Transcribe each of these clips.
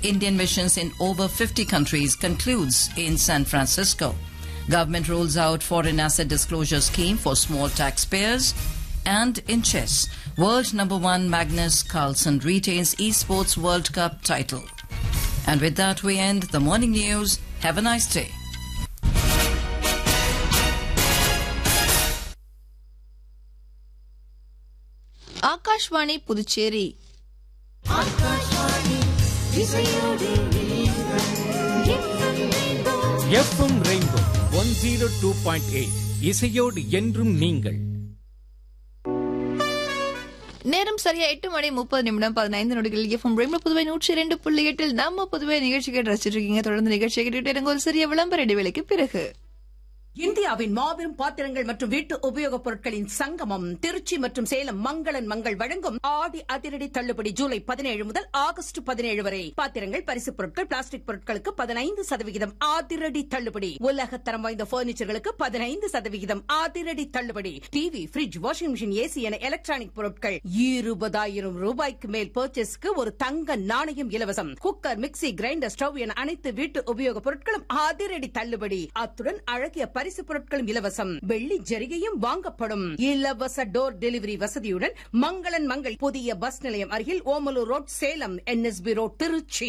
Indian missions in over 50 countries concludes in San Francisco. Government rolls out foreign asset disclosure scheme for small taxpayers. And in chess, world number one Magnus Carlsen retains esports World Cup title. And with that, we end the morning news. Have a nice day. Akashvani Puducherry FM rainbow one zero two point eight இசையோடு என்றும் நீங்கள் நேரம் சரியா எட்டு மணி முப்பது நிமிடம் பதினைந்து நொடிகள் எஃப்எம் ரெண்டு புதுவை நூற்றி இரண்டு புள்ளி எட்டில் நம்ம புதுவை நிகழ்ச்சிகள் ரசிச்சிட்டு இருக்கீங்க தொடர்ந்து நிகழ்ச்சியை கேட்டுட்டு இருங்க ஒரு சிறிய விளம்பர இடைவேளைக்கு பிறகு இந்தியாவின் மாபெரும் பாத்திரங்கள் மற்றும் வீட்டு உபயோகப் பொருட்களின் சங்கமம் திருச்சி மற்றும் சேலம் மங்களன் மங்கள் வழங்கும் ஆடி அதிரடி தள்ளுபடி ஜூலை பதினேழு முதல் ஆகஸ்ட் பதினேழு வரை பாத்திரங்கள் பரிசுப் பொருட்கள் பிளாஸ்டிக் பொருட்களுக்கு பதினைந்து சதவிகிதம் அதிரடி தள்ளுபடி உலகத்தரம் வாய்ந்த பர்னிச்சர்களுக்கு பதினைந்து சதவிகிதம் அதிரடி தள்ளுபடி TV fridge washing machine AC என எலக்ட்ரானிக் பொருட்கள் இருபதாயிரம் ரூபாய்க்கு மேல் பர்ச்சேஸ்க்கு ஒரு தங்க நாணயம் இலவசம் குக்கர் மிக்ஸி கிரைண்டர் ஸ்டவ் என அனைத்து வீட்டு உபயோகப் பொருட்களும் அதிரடி தள்ளுபடி அத்துடன் அழகிய பரிசு பொருட்களும் இலவசம் வெள்ளி ஜரிகையும் வாங்கப்படும் இலவச டோர் டெலிவரி வசதியுடன் மங்களன் மங்கள் புதிய பஸ் நிலையம் அருகில் Omalur road Salem NSB road Trichy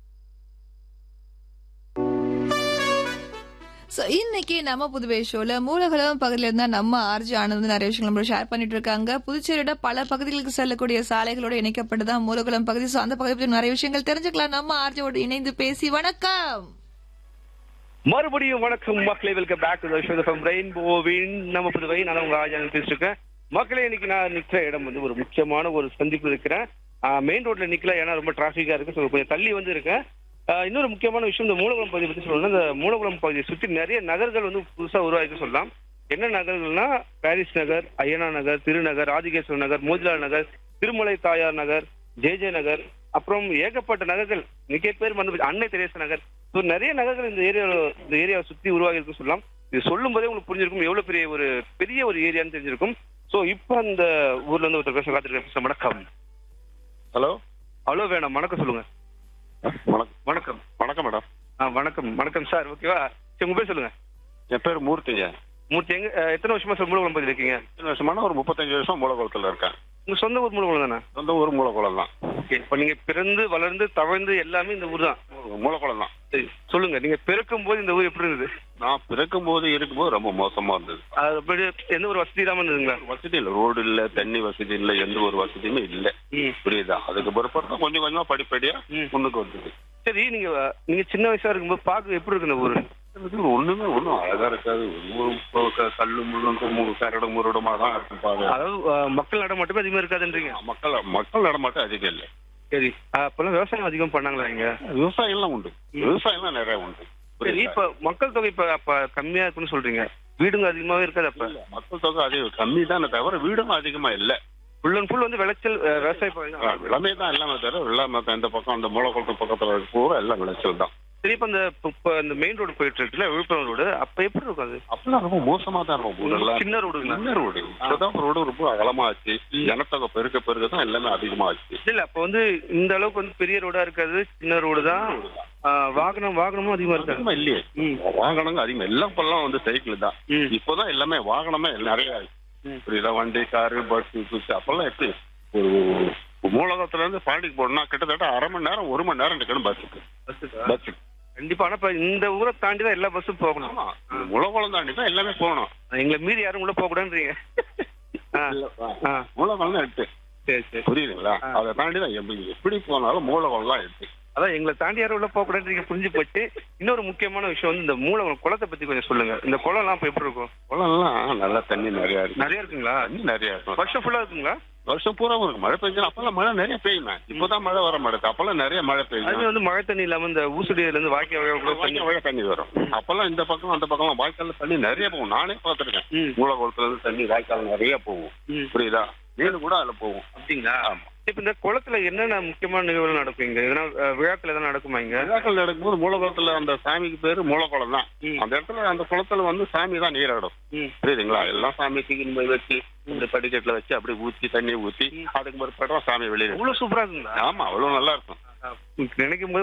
So, இன்னைக்கு நம்ம புதுவை ஷோல மூலகலம் பகுதியில இருந்தா நம்ம ஆர்ஜி ஆனந்த் வந்து நிறைய விஷயங்கள் நம்மளோட ஷேர் பண்ணிட்டு இருக்காங்க புதுச்சேரியோட பல பகுதிகளுக்கு செல்லக்கூடிய சாலைகளோட இணைக்கப்பட்டுதான் மூலகுளம் பகுதி சோ அந்த பகுதி பத்தி நிறைய விஷயங்கள் தெரிஞ்சுக்கலாம் நம்ம ஆர்ஜியோட இணைந்து பேசி வணக்கம் மறுபடியும் வணக்கம் மக்களே welcome back to show from ரெயின்போவின் நம்ம புதுவை நான் உங்க ஆஜான் பேசிட்டு இருக்கேன் மக்களே இன்னைக்கு நான் நிக்கிற இடம் வந்து ஒரு முக்கியமான ஒரு சந்திப்பு இருக்கிறேன் மெயின் ரோட்ல நிக்கல ஏன்னா ரொம்ப டிராஃபிக்கா இருக்கு ஸோ கொஞ்சம் தள்ளி வந்து இருக்கேன் ஆஹ் இன்னொரு முக்கியமான விஷயம் இந்த மூலகுளம் பகுதியை பத்தி சொல்லணும்னா இந்த மூலகுளம் பகுதியை சுற்றி நிறைய நகர்கள் வந்து புதுசா உருவாக்கி சொல்லலாம் என்ன நகர்கள்னா Paris Nagar Ayyana Nagar Thirunagar Adikeswara Nagar Motilal Nagar Thirumalai Thayar Nagar J J நகர் அப்புறம் ஏகப்பட்ட நகர்கள் மிக பேர் மறந்து அன்னை தெரேசா நகர் ஸோ நிறைய நகர்கள் இந்த ஏரியா இந்த ஏரியாவை சுற்றி உருவாகி இருக்குன்னு சொல்லலாம் இது சொல்லும் போதே உங்களுக்கு புரிஞ்சிருக்கும் எவ்வளவு பெரிய ஒரு பெரிய ஒரு ஏரியான்னு தெரிஞ்சிருக்கும் ஸோ இப்போ அந்த ஊர்ல இருந்து ஒருத்தர் பேச காத்திருக்க வணக்கம் ஹலோ ஹலோ வேணாம் வணக்கம் சொல்லுங்க வணக்கம் வணக்கம் வணக்கம் மேடம் ஆ வணக்கம் வணக்கம் சார் ஓகேவா சரி உங்க பேர் சொல்லுங்க என் பேர் மூர்த்திங்க மூர்த்தி எங்க அஹ், எத்தனை வருஷமா சார் மூலகுளம் பகுதியில் இருக்கீங்க இத்தனை வருஷமான ஒரு முப்பத்தஞ்சு வருஷம் மூலகுளத்தில் இருக்கேன் உங்க சொந்த ஊர் மூலகுளம் தானே சொந்த ஊர் மூலகுளம் தான் ஓகே இப்போ நீங்க பிறந்து வளர்ந்து தவழ்ந்து எல்லாமே இந்த ஊர் தான் மூலகுளம் தான் சரி சொல்லுங்க நீங்க பிறக்கும் போது இந்த ஊர் எப்படி இருந்தது நான் பிறக்கும் போது இருக்கும்போது ரொம்ப மோசமா இருந்தது அது அப்படி எந்த ஒரு வசதி இல்லாம இருந்ததுங்களா வசதி இல்லை ரோடு இல்லை தண்ணி வசதி இல்லை எந்த ஒரு வசதியுமே இல்லை ம். புரியுதா அதுக்கு பிற்பாடு கொஞ்சம் கொஞ்சமா படிப்படியா ம். முன்னுக்கு வந்தது சரி நீங்க நீங்க சின்ன வயசா இருக்கும்போது பார்க்க எப்படி இருக்கு இந்த ஊரு இது ஒண்ணுமே ஒண்ணும் அழகா இருக்காது ஒரு க- கல்லு முள்ளும் கரடு முரடுமா தான் இருக்கும் பாரு அதாவது அஹ், மக்கள் நடமாட்டமே அதிகமா இருக்காதுன்றீங்க மக்கள் மக்கள் நடமாட்டம் அதிகம் இல்லை சரி அஹ், அப்பெல்லாம் விவசாயம் அதிகம் பண்ணாங்களா இங்க விவசாயம் எல்லாம் உண்டு விவசாயம் எல்லாம் நிறைய உண்டு சரி இப்ப மக்கள் தொகை இப்ப அப்ப கம்மியா இருக்குன்னு சொல்றீங்க வீடுங்க அதிகமாவே இருக்காது அப்ப மக்கள் தொகை அதிகம் கம்மி தானே தவிர வீடும் அதிகமா இல்லை ஃபுல் அண்ட் ஃபுல் வந்து விளைச்சல் அஹ், விவசாய பகுதி தான். எல்லாமே தான் எல்லாமே தவிர எல்லாமே தான் இந்த பக்கம் அந்த மூலக்குளத்து பக்கத்துல இருக்க பூரா எல்லாம் விளைச்சல் தான் சரி இப்ப இந்த இப்ப இந்த மெயின் ரோடு போயிட்டு இருக்குல்ல விழுப்புரம் ரோடு அப்ப எப்படி இருக்கும் அது அப்பெல்லாம் ரொம்ப மோசமா தான் இருக்கும் ஊரெல்லாம் சின்ன ரோடுங்களா சின்ன ரோடு இப்பதான் ரோடு ரொம்ப அகலமா ஆச்சு ஜனத்தொகை பெருக்க பெருக்க தான் எல்லாமே அதிகமா ஆச்சு இல்ல அப்ப வந்து இந்த அளவுக்கு வந்து பெரிய ரோடா இருக்காது சின்ன ரோடு தான் அஹ், வாகனம் வாகனமும் அதிகமா இருக்காது அதிகமா இல்லையே ம். வாகனங்க அதிகமா எல்லாம் இப்பெல்லாம் வந்து சைக்கிள் தான் ம். இப்போதான் எல்லாமே வாகனமே நிறைய ஆயிடுச்சு ம். புரியுதா வண்டி காரு பஸ் சுச்சு அப்பெல்லாம் எப்படி ஒரு மூலகத்துல இருந்து பாண்டிக்கு போனா கிட்டத்தட்ட அரை மணி நேரம் ஒரு மணி நேரம் நிக்கணும் பஸ்ஸுக்கு பஸ்ஸுக்கு கண்டிப்பா ஆனா இப்ப இந்த ஊரை தாண்டி தான் எல்லா பஸ்ஸும் போகணும் ஆமா முளகுளம் தாண்டி தான் எல்லாமே போகணும் எங்களை மீறி யாரும் உள்ள போக கூடாதுன்றீங்க ஆ, ஆ, மூலகுளம் தான் எட்டு சரி சரி புரியுதுங்களா அதை தாண்டி தான் எப்படி- எப்படி போனாலும் மூலகுளம் தான் எட்டு அதான் எங்களை தாண்டி யாரும் உள்ள போக கூடாதுன்றீங்க புரிஞ்சு போச்சு இன்னொரு முக்கியமான விஷயம் வந்து இந்த மூல குளத்தை பத்தி கொஞ்சம் சொல்லுங்க இந்த குளம் எல்லாம் இப்ப எப்படி இருக்கும் குளம்லாம் நல்லா தண்ணி நிறைய இருக்கு நிறைய இருக்குங்களா தண்ணி நிறைய இருக்கும் வருஷம் ஃபுல்லா இருக்குங்களா வருஷம் பூராவும் இருக்கு மழை பெஞ்சா அப்பெல்லாம் மழை நிறைய பெய்யுமே இப்போதான் மழை வர மாட்டேது அப்பெல்லாம் நிறைய மழை அதுவே பெய்யும் வந்து மழை தண்ணி இல்லாம இந்த ஊசுடியில இருந்து வாய்க்கால் வழியா கூட தண்ணி வாய்க்கால் வழியா தண்ணி வரும் அப்பெல்லாம் இந்த பக்கம் அந்த பக்கம் வாய்க்கால்ல தண்ணி நிறைய போகும் நானே பார்த்துருக்கேன் ம். மூலகுளத்துல இருந்து தண்ணி வாய்க்கால் நிறைய போகும் ம். புரியுதா மீன் கூட அதுல போகும் அப்படிங்களா இப்ப இந்த குளத்துல என்னென்ன முக்கியமான நிகழ்வுகள் நடக்கும் இங்க எதனா அஹ், விழாக்கள் எதனா நடக்குமா இங்க விழாக்கள் நடக்கும்போது மூலகுளத்துல அந்த சாமிக்கு பேரு மூலகுளம் தான் ம். அந்த இடத்துல அந்த குளத்துல வந்து சாமி தான் நீராடும் ம். புரியுதுங்களா எல்லாம் சாமி தூக்கின்னு போய் வச்சு இந்த படிக்கட்டுல வச்சு அப்படியே ஊத்தி தண்ணியை ஊத்தி அதுக்கு பிற்பாடு சாமி வெளியே அவ்வளவு சூப்பரா இருக்குங்களா ஆமா அவ்வளவு நல்லா இருக்கும் நினைக்கும் போது